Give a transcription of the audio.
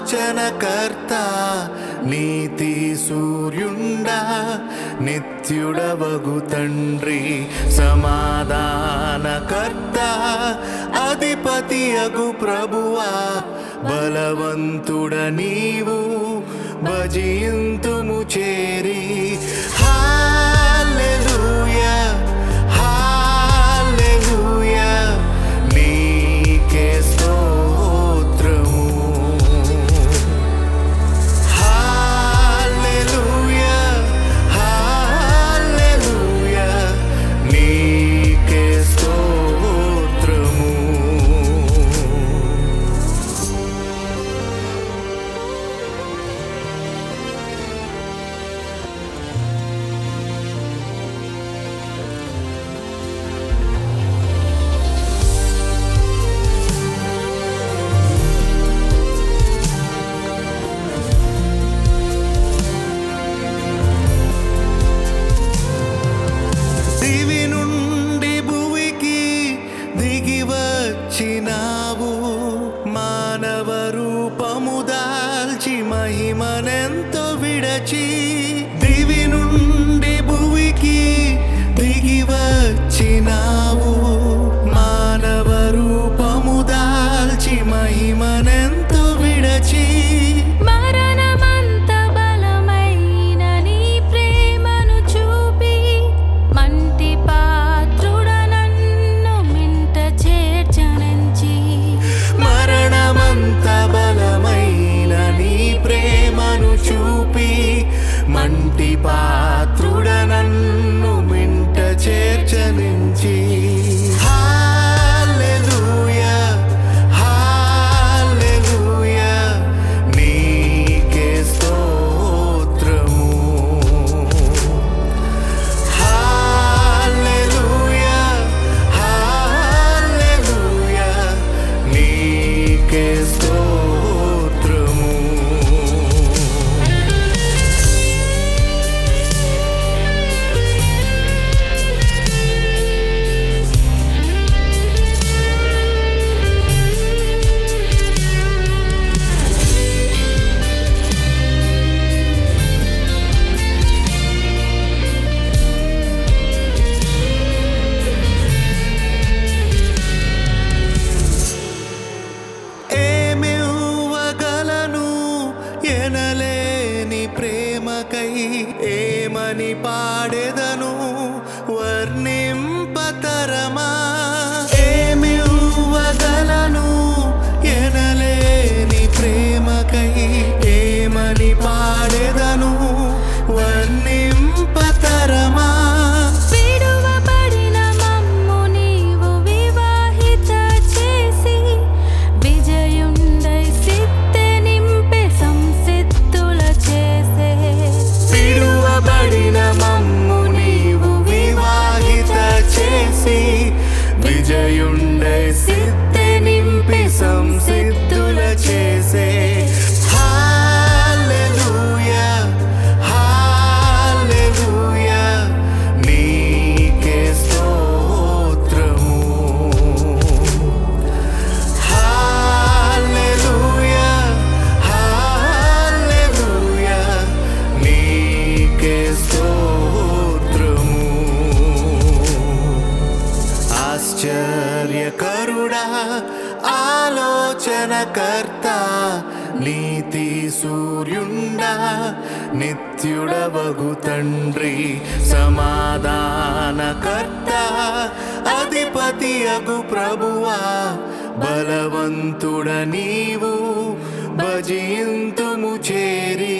ఆలోచనకర్త నీతి సూర్యుండా నిత్యుడవగు తండ్రి సమాధానకర్త అధిపతి అగు ప్రభువా బలవంతుడ నీవు భజింతుము చేరి హల్లెలూయా హల్లెలూయా నీకే స్తోత్రము హల్లెలూయా హల్లెలూయా నీకే స్తోత్రము దివి నుండి భువికి దిగి వచ్చినావు మానవ రూపము దాల్చి మహిమనెంతో విడచి దివి నుండి భువికి దిగి వచ్చినావు మానవ రూపము దాల్చి మహిమనెంతో విడచి మరణమంత బలమైన నీ ప్రేమను చూపి మంటి పాత్రుడ నన్ను మింట చేర్చనంచి మరణమంత బలమైన నీ ప్రేమను చూపి మంటి పాత్రుడ నన్ను మింట చేర్చనించి హల్లెలూయా హల్లెలూయా నీకే స్తోత్రము హల్లెలూయా హల్లెలూయా నీకే స్తోత్రము ఏమివ్వగలను ఎనలేని ప్రేమకై ఏమని పాడెదను వర్ణింపతరమా ఏమివ్వగలను ఎనలేని ప్రేమకై ఏమని పాడెదను వర్ణింపతరమా విడువబడిన మమ్ము నీవు వివాహిత చేసి విజయుండై సిత్తె నింపే సంసిద్ధుల చేసే విడువబడిన మమ్ము నీవు వివాహిత చేసి విజయుండై సిద్ధి నింపి సంసిద్ధుల చేసే హల్లెలూయా హల్లెలూయా నీకే స్తోత్రము హల్లెలూయా హల్లెలూయా నీకే స్తోత్రము ఆశ్చర్యకరుడా ఆలోచనకర్త నీతి సూర్యుండా నిత్యుడవగు తండ్రి సమాధానకర్త అధిపతి అగు ప్రభువా బలవంతుడ నీవు భజింతుము చేరి